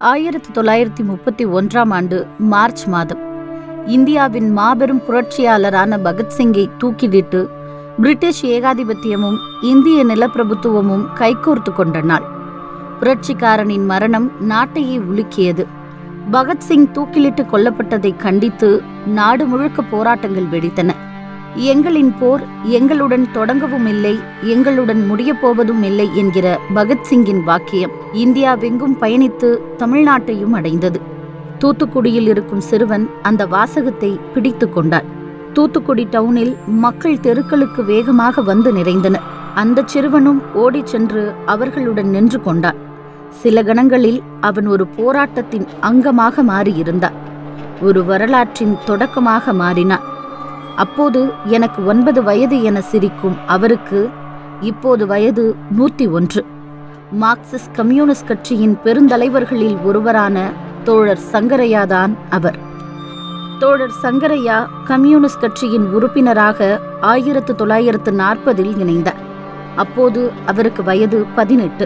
ஆயிரத்தி தொள்ளாயிரத்தி முப்பத்தி ஒன்றாம் ஆண்டு மார்ச் மாதம் இந்தியாவின் மாபெரும் புரட்சியாளரான பகத்சிங்கை தூக்கிலிட்டு பிரிட்டிஷ் ஏகாதிபத்தியமும் இந்திய நிலப்பிரபுத்துவமும் கைகோர்த்து கொண்ட நாள் புரட்சிக்காரனின் மரணம் நாட்டையே உலுக்கியது பகத்சிங் தூக்கிலிட்டு கொல்லப்பட்டதை கண்டித்து நாடு முழுக்க போராட்டங்கள் வெடித்தன எங்களின் போர் எங்களுடன் தொடங்கவும் இல்லை எங்களுடன் முடியப் போவதும் இல்லை என்கிற பகத்சிங்கின் வாக்கியம் இந்தியாவெங்கும் பயணித்து தமிழ்நாட்டையும் அடைந்தது தூத்துக்குடியில் இருக்கும் சிறுவன் அந்த வாசகத்தை பிடித்து கொண்டான் தூத்துக்குடி டவுனில் மக்கள் தெருக்களுக்கு வேகமாக வந்து நிறைந்தனர் அந்த சிறுவனும் ஓடிச் சென்று அவர்களுடன் நின்று கொண்டான் சில கணங்களில் அவன் ஒரு போராட்டத்தின் அங்கமாக மாறியிருந்தான் ஒரு வரலாற்றின் தொடக்கமாக மாறினான் அப்போது எனக்கு ஒன்பது வயது என சிரிக்கும் அவருக்கு இப்போது வயது நூத்தி ஒன்று மார்க்சிஸ்ட் கம்யூனிஸ்ட் கட்சியின் பெருந்தலைவர்களில் ஒருவரான தோழர் சங்கரையாதான் அவர் தோழர் சங்கரையா கம்யூனிஸ்ட் கட்சியின் உறுப்பினராக ஆயிரத்து தொள்ளாயிரத்து நாற்பதில் இணைந்தார் அப்போது அவருக்கு வயது பதினெட்டு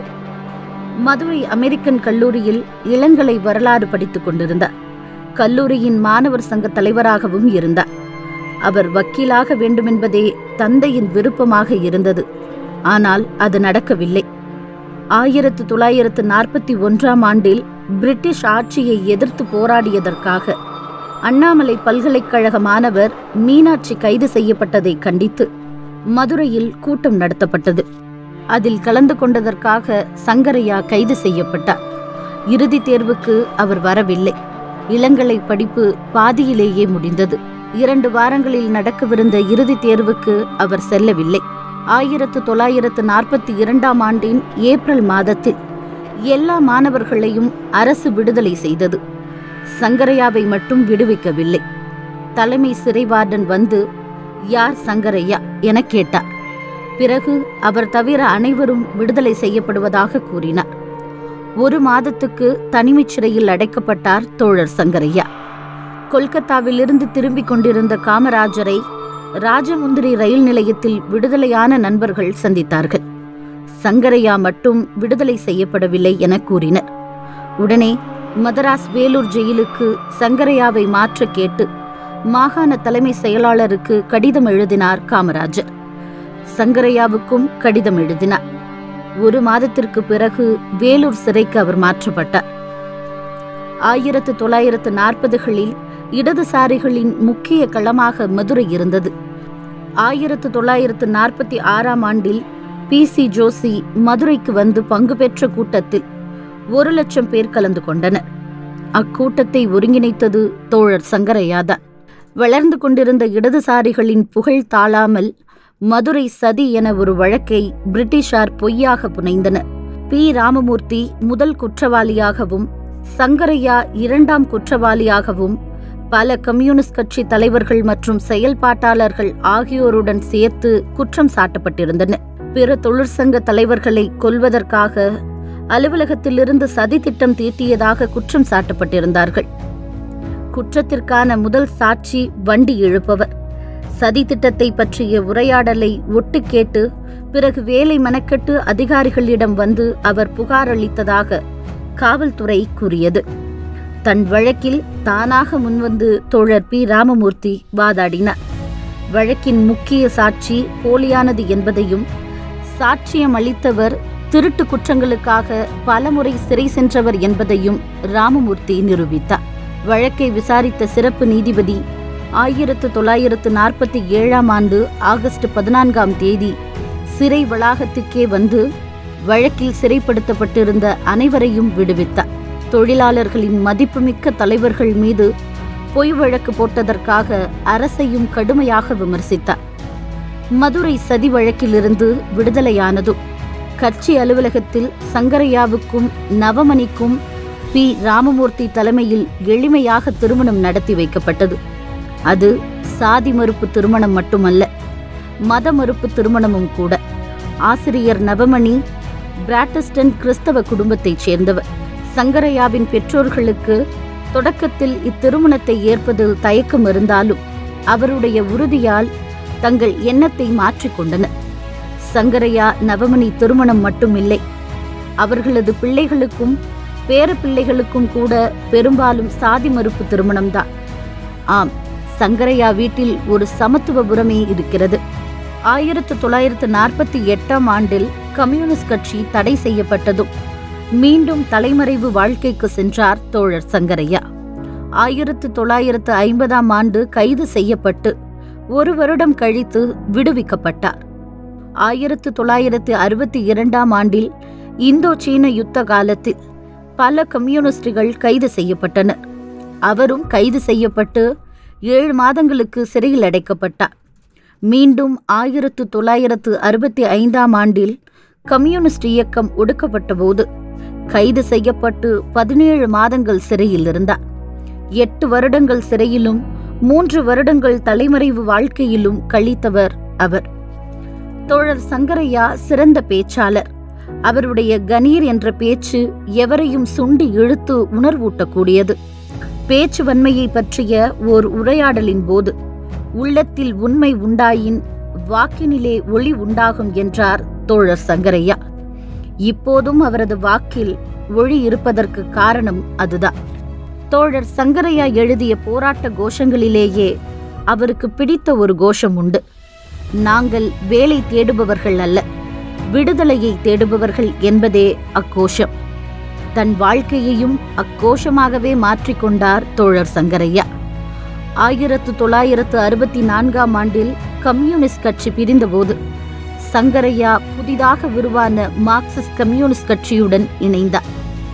மதுரை அமெரிக்கன் கல்லூரியில் இளங்கலை வரலாறு படித்துக் கொண்டிருந்தார் கல்லூரியின் மாணவர் சங்க தலைவராகவும் இருந்தார் அவர் வக்கீலாக வேண்டுமென்பதே தந்தையின் விருப்பமாக இருந்தது ஆனால் அது நடக்கவில்லை ஆயிரத்து தொள்ளாயிரத்து நாற்பத்தி ஒன்றாம் ஆண்டில் பிரிட்டிஷ் ஆட்சியை எதிர்த்து போராடியதற்காக அண்ணாமலை பல்கலைக்கழக மாணவர் மீனாட்சி கைது செய்யப்பட்டதை கண்டித்து மதுரையில் கூட்டம் நடத்தப்பட்டது அதில் கலந்து கொண்டதற்காக சங்கரையா கைது செய்யப்பட்டார் இறுதித் தேர்வுக்கு அவர் வரவில்லை இளங்கலை படிப்பு பாதியிலேயே முடிந்தது இரண்டு வாரங்களில் நடக்கவிருந்த இறுதித் தேர்வுக்கு அவர் செல்லவில்லை ஆயிரத்து தொள்ளாயிரத்து நாற்பத்தி இரண்டாம் ஆண்டின் ஏப்ரல் மாதத்தில் எல்லா மாணவர்களையும் அரசு விடுதலை செய்தது சங்கரையாவை மட்டும் விடுவிக்கவில்லை தலைமை சிறை வார்டன் வந்து யார் சங்கரையா என கேட்டார் பிறகு அவர் தவிர அனைவரும் விடுதலை செய்யப்படுவதாக கூறினார் ஒரு மாதத்துக்கு தனிமைச் சிறையில் அடைக்கப்பட்டார் தோழர் சங்கரையா கொல்கத்தாவிலிருந்து திரும்பிக் கொண்டிருந்த காமராஜரை ராஜமுந்திரி ரயில் நிலையத்தில் விடுதலையான நண்பர்கள் சந்தித்தார்கள் சங்கரையா மட்டும் விடுதலை செய்யப்படவில்லை என கூறினர் உடனே மதராஸ் வேலூர் ஜெயிலுக்கு சங்கரையாவை மாற்ற கேட்டு மாகாண தலைமை செயலாளருக்கு கடிதம் எழுதினார் காமராஜர் சங்கரையாவுக்கும் கடிதம் எழுதினார் ஒரு மாதத்திற்கு பிறகு வேலூர் சிறைக்கு அவர் மாற்றப்பட்டார் ஆயிரத்து தொள்ளாயிரத்து நாற்பதுகளில் இடதுசாரிகளின் முக்கிய களமாக மதுரை இருந்தது ஆயிரத்து தொள்ளாயிரத்து நாற்பத்தி ஆறாம் ஆண்டில் பி சி ஜோசி மதுரைக்கு வந்து பங்கு பெற்ற கூட்டத்தில் ஒரு லட்சம் பேர் கலந்து கொண்டனர் அக்கூட்டத்தை ஒருங்கிணைத்தது தோழர் சங்கரையாதான் வளர்ந்து கொண்டிருந்த இடதுசாரிகளின் புகழ் தாழாமல் மதுரை சதி என ஒரு வழக்கை பிரிட்டிஷார் பொய்யாக புனைந்தனர் பி ராமமூர்த்தி முதல் குற்றவாளியாகவும் சங்கரையா இரண்டாம் குற்றவாளியாகவும் பல கம்யூனிஸ்ட் கட்சி தலைவர்கள் மற்றும் செயல்பாட்டாளர்கள் ஆகியோருடன் சேர்த்து குற்றம் சாட்டப்பட்டிருந்தன பிற தொழிற்சங்க தலைவர்களை கொல்வதற்காக அலுவலகத்திலிருந்து சதி திட்டம் தீட்டியதாக குற்றம் சாட்டப்பட்டிருந்தார்கள் குற்றத்திற்கான முதல் சாட்சி வண்டி இழுப்பவர் சதி திட்டத்தை பற்றிய உரையாடலை ஒட்டு கேட்டு பிறகு வேலை மெனக்கெட்டு அதிகாரிகளிடம் வந்து அவர் புகார் அளித்ததாக காவல்துறை கூறியது தன் வழக்கில் தானாக முன்வந்து தோழர் பி ராமமூர்த்தி வாதாடினார் வழக்கின் முக்கிய சாட்சி போலியானது என்பதையும் சாட்சியம் அளித்தவர் திருட்டு குற்றங்களுக்காக பலமுறை சிறை சென்றவர் என்பதையும் ராமமூர்த்தி நிரூபித்தார் வழக்கை விசாரித்த சிறப்பு நீதிபதி ஆயிரத்து தொள்ளாயிரத்து நாற்பத்தி ஏழாம் ஆண்டு ஆகஸ்ட் பதினான்காம் தேதி சிறை வளாகத்துக்கே வந்து வழக்கில் சிறைப்படுத்தப்பட்டிருந்த அனைவரையும் விடுவித்தார் தொழிலாளர்களின் மதிப்புமிக்க தலைவர்கள் மீது பொய் வழக்கு போட்டதற்காக அரசையும் கடுமையாக விமர்சித்தார் மதுரை சதி வழக்கிலிருந்து விடுதலையானதும் கட்சி அலுவலகத்தில் சங்கரையாவுக்கும் நவமணிக்கும் பி ராமமூர்த்தி தலைமையில் எளிமையாக திருமணம் நடத்தி வைக்கப்பட்டது அது சாதி மறுப்பு திருமணம் மட்டுமல்ல மத மறுப்பு திருமணமும் கூட ஆசிரியர் நவமணி பிராட்டஸ்டன் கிறிஸ்தவ குடும்பத்தைச் சேர்ந்தவர் சங்கரையாவின் பெற்றோர்களுக்கு தொடக்கத்தில் இத்திருமணத்தை ஏற்பதில் தயக்கம் இருந்தாலும் அவருடைய உறுதியால் தங்கள் எண்ணத்தை மாற்றிக்கொண்டனர் சங்கரையா நவமணி திருமணம் மட்டுமில்லை அவர்களது பிள்ளைகளுக்கும் பேரப்பிள்ளைகளுக்கும் கூட பெரும்பாலும் சாதி மறுப்பு திருமணம்தான் ஆம் சங்கரையா வீட்டில் ஒரு சமத்துவபுரமே இருக்கிறது ஆயிரத்து தொள்ளாயிரத்து நாற்பத்தி எட்டாம் ஆண்டில் கம்யூனிஸ்ட் கட்சி தடை செய்யப்பட்டதும் மீண்டும் தலைமறைவு வாழ்க்கைக்கு சென்றார் தோழர் சங்கரையா ஆயிரத்து தொள்ளாயிரத்து ஐம்பதாம் ஆண்டு கைது செய்யப்பட்டு ஒரு வருடம் கழித்து விடுவிக்கப்பட்டார் ஆயிரத்து தொள்ளாயிரத்து அறுபத்தி இரண்டாம் ஆண்டில் இந்தோ சீன யுத்த காலத்தில் பல கம்யூனிஸ்டுகள் கைது செய்யப்பட்டனர் அவரும் கைது செய்யப்பட்டு ஏழு மாதங்களுக்கு சிறையில் அடைக்கப்பட்டார் மீண்டும் ஆயிரத்து தொள்ளாயிரத்து அறுபத்தி ஐந்தாம் ஆண்டில் கம்யூனிஸ்ட் இயக்கம் ஒடுக்கப்பட்டபோது கைது செய்யப்பட்டு பதினேழு மாதங்கள் சிறையில் இருந்தார் எட்டு வருடங்கள் சிறையிலும் மூன்று வருடங்கள் தலைமறைவு வாழ்க்கையிலும் கழித்தவர் அவர் தோழர் சங்கரையா சிறந்த பேச்சாளர் அவருடைய கணீர் என்ற பேச்சு எவரையும் சுண்டி இழுத்து உணர்வூட்டக்கூடியது பேச்சு வன்மையை பற்றிய ஓர் உரையாடலின் போது உள்ளத்தில் உண்மை உண்டாயின் வாக்கினிலே ஒளி உண்டாகும் என்றார் தோழர் சங்கரையா இப்போதும் அவரது வாக்கில் ஒளி இருப்பதற்கு காரணம் அதுதான் தோழர் சங்கரையா எழுதிய போராட்ட கோஷங்களிலேயே அவருக்கு பிடித்த ஒரு கோஷம் உண்டு நாங்கள் வேலை தேடுபவர்கள் அல்ல விடுதலையை தேடுபவர்கள் என்பதே அக்கோஷம் தன் வாழ்க்கையையும் அக்கோஷமாகவே மாற்றிக்கொண்டார் தோழர் சங்கரையா ஆயிரத்து தொள்ளாயிரத்து அறுபத்தி நான்காம் ஆண்டில் கம்யூனிஸ்ட் கட்சி பிரிந்தபோது சங்கரையா புதிதாக உருவான மார்க்சிஸ்ட் கம்யூனிஸ்ட் கட்சியுடன் இணைந்தார்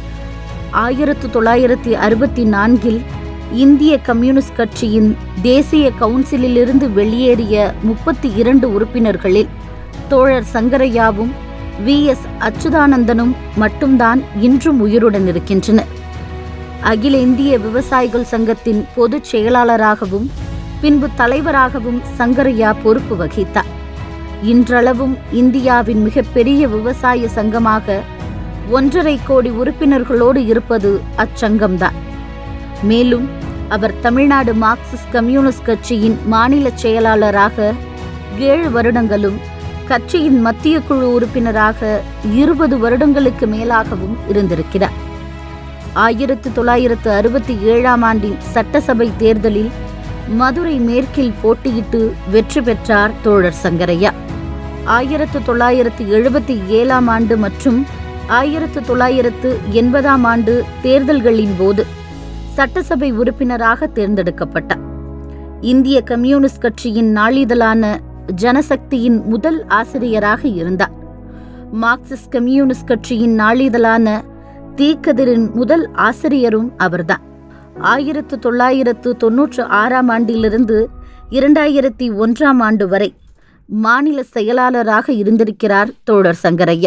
ஆயிரத்து தொள்ளாயிரத்தி அறுபத்தி நான்கில் இந்திய கம்யூனிஸ்ட் கட்சியின் தேசிய கவுன்சிலிலிருந்து வெளியேறிய முப்பத்தி இரண்டு உறுப்பினர்களில் தோழர் சங்கரையாவும் வி எஸ் அச்சுதானந்தனும் மட்டும்தான் இன்றும் உயிருடன் இருக்கின்றனர் அகில இந்திய விவசாயிகள் சங்கத்தின் பொதுச் செயலாளராகவும் பின்பு தலைவராகவும் சங்கரையா பொறுப்பு வகித்தார் இன்றளவும் இந்தியாவின் மிகப்பெரிய விவசாய சங்கமாக ஒன்றரை கோடி உறுப்பினர்களோடு இருப்பது அச்சங்கம்தான் மேலும் அவர் தமிழ்நாடு மார்க்சிஸ்ட் கம்யூனிஸ்ட் கட்சியின் மாநில செயலாளராக ஏழு வருடங்களும் கட்சியின் மத்திய குழு உறுப்பினராக இருபது வருடங்களுக்கு மேலாகவும் இருந்திருக்கிறார் ஆயிரத்து தொள்ளாயிரத்து அறுபத்தி ஏழாம் ஆண்டின் சட்டசபை தேர்தலில் மதுரை மேற்கில் போட்டியிட்டு வெற்றி பெற்றார் தோழர் சங்கரையா ஆயிரத்து தொள்ளாயிரத்து எழுபத்தி ஏழாம் ஆண்டு மற்றும் ஆயிரத்து தொள்ளாயிரத்து எண்பதாம் ஆண்டு தேர்தல்களின் போது சட்டசபை உறுப்பினராக தேர்ந்தெடுக்கப்பட்டார் இந்திய கம்யூனிஸ்ட் கட்சியின் நாளிதழான ஜனசக்தியின் முதல் ஆசிரியராக இருந்தார் மார்க்சிஸ்ட் கம்யூனிஸ்ட் கட்சியின் நாளிதழான தீக்கதிரின் முதல் ஆசிரியரும் அவர்தான் ஆயிரத்து தொள்ளாயிரத்து தொன்னூற்று ஆறாம் ஆண்டிலிருந்து இரண்டாயிரத்தி ஒன்றாம் ஆண்டு வரை மாநில செயலாளராக இருந்திருக்கிறார் தோழர் சங்கரையா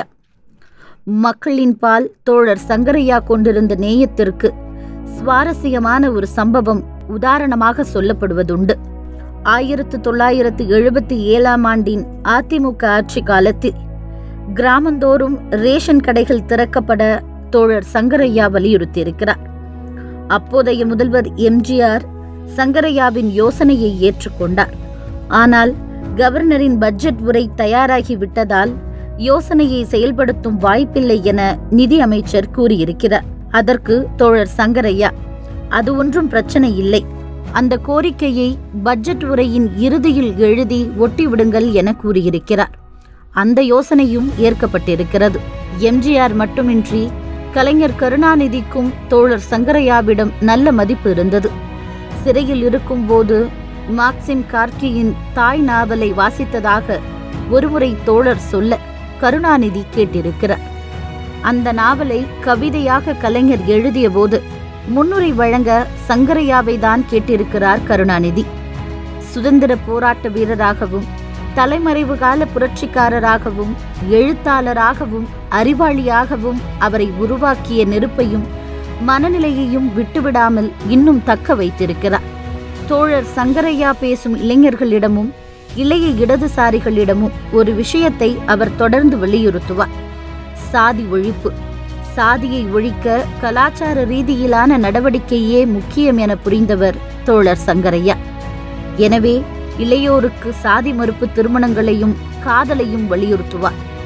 மக்களின் பால் தோழர் சங்கரையா கொண்டிருந்த நேயத்திற்கு சுவாரஸ்யமான ஒரு சம்பவம் உதாரணமாக சொல்லப்படுவதுண்டு ஆயிரத்து தொள்ளாயிரத்து எழுபத்தி ஏழாம் ஆண்டின் அதிமுக ஆட்சி காலத்தில் கிராமந்தோறும் ரேஷன் கடைகள் திறக்கப்பட தோழர் சங்கரையா வலியுறுத்தியிருக்கிறார் அப்போதைய முதல்வர் எம்ஜிஆர் சங்கரையாவின் யோசனையை ஏற்றுக்கொண்டார் ஆனால் கவர்னரின் பட்ஜெட் உரை தயாராகி விட்டதால் யோசனையை செயல்படுத்தும் வாய்ப்பில்லை என நிதி அமைச்சர் கூறியிருக்கிறார் அதற்கு தோழர் சங்கரையா அது ஒன்றும் பிரச்சனை இல்லை அந்த கோரிக்கையை பட்ஜெட் உரையின் இறுதியில் எழுதி ஒட்டிவிடுங்கள் என கூறியிருக்கிறார் அந்த யோசனையும் ஏற்கப்பட்டிருக்கிறது எம்ஜிஆர் மட்டுமின்றி கலைஞர் கருணாநிதிக்கும் தோழர் சங்கரையாவிடம் நல்ல மதிப்பு இருந்தது சிறையில் இருக்கும்போது மார்க்சிம் கார்கியின் தாய் நாவலை வாசித்ததாக ஒருமுறை தோழர் சொல்ல கருணாநிதி கேட்டிருக்கிறார் அந்த நாவலை கவிதையாக கலைஞர் எழுதியபோது முன்னுரை வழங்க சங்கரையாவை தான் கேட்டிருக்கிறார் கருணாநிதி சுதந்திர போராட்ட வீரராகவும் தலைமறைவு கால புரட்சிக்காரராகவும் எழுத்தாளராகவும் அறிவாளியாகவும் அவரை உருவாக்கிய நெருப்பையும் மனநிலையையும் விட்டுவிடாமல் இன்னும் தக்க வைத்திருக்கிறார் தோழர் சங்கரையா பேசும் இளைஞர்களிடமும் இளைய இடதுசாரிகளிடமும் ஒரு விஷயத்தை அவர் தொடர்ந்து வலியுறுத்துவார் சாதி ஒழிப்பு சாதியை ஒழிக்க கலாச்சார ரீதியிலான நடவடிக்கையே முக்கியம் என புரிந்தவர் தோழர் சங்கரையா எனவே இளையோருக்கு சாதி மறுப்பு திருமணங்களையும் காதலையும் வலியுறுத்துவார்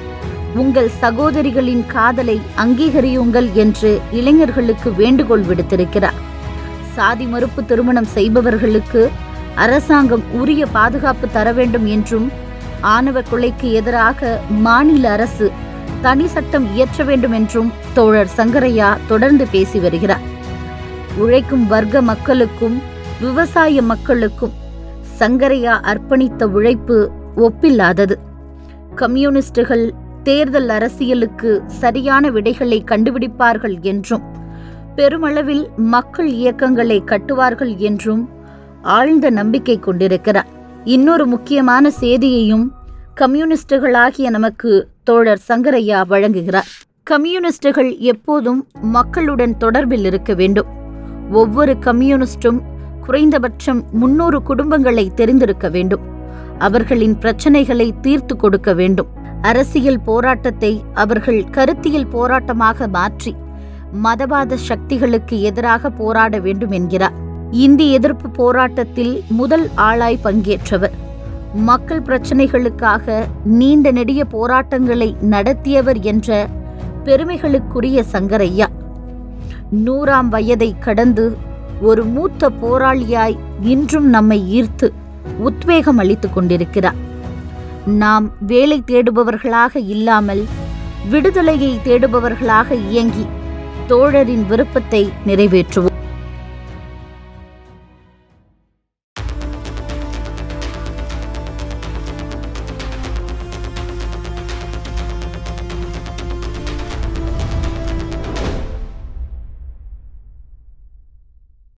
உங்கள் சகோதரிகளின் காதலை அங்கீகரியுங்கள் என்று இளைஞர்களுக்கு வேண்டுகோள் விடுத்திருக்கிறார் சாதி மறுப்பு திருமணம் செய்பவர்களுக்கு அரசாங்கம் உரிய பாதுகாப்பு தர வேண்டும் என்றும் ஆணவ கொலைக்கு எதிராக மாநில அரசு தனி சட்டம் இயற்ற வேண்டும் என்றும் தோழர் சங்கரையா தொடர்ந்து பேசி வருகிறார் உழைக்கும் வர்க்க மக்களுக்கும் விவசாய மக்களுக்கும் சங்கரையா அர்ப்பணித்த உழைப்பு ஒப்பில்லாதது கம்யூனிஸ்டுகள் தேர்தல் அரசியலுக்கு சரியான விடைகளை கண்டுபிடிப்பார்கள் என்றும் பெருமளவில் மக்கள் இயக்கங்களை கட்டுவார்கள் என்றும் ஆழ்ந்த நம்பிக்கை கொண்டிருக்கிறார் இன்னொரு முக்கியமான செய்தியையும் கம்யூனிஸ்டுகளாகிய நமக்கு தோழர் சங்கரையா வழங்குகிறார் கம்யூனிஸ்டுகள் எப்போதும் மக்களுடன் தொடர்பில் இருக்க வேண்டும் ஒவ்வொரு கம்யூனிஸ்டும் குறைந்தபட்சம் முன்னூறு குடும்பங்களை தெரிந்திருக்க வேண்டும் அவர்களின் பிரச்சனைகளை தீர்த்து கொடுக்க வேண்டும் அரசியல் போராட்டத்தை அவர்கள் கருத்தியல் போராட்டமாக மாற்றி மதவாத சக்திகளுக்கு எதிராக போராட வேண்டும் என்கிறார் இந்தி எதிர்ப்பு போராட்டத்தில் முதல் ஆளாய் பங்கேற்றவர் மக்கள் பிரச்சனைகளுக்காக நீண்ட நெடிய போராட்டங்களை நடத்தியவர் என்ற பெருமைகளுக்குரிய சங்கரையா நூறாம் வயதை கடந்து ஒரு மூத்த போராளியாய் இன்றும் நம்மை ஈர்த்து உத்வேகம் அளித்துக் கொண்டிருக்கிறார் நாம் வேலை தேடுபவர்களாக இல்லாமல் விடுதலையை தேடுபவர்களாக இயங்கி தோழரின் விருப்பத்தை நிறைவேற்றுவோம்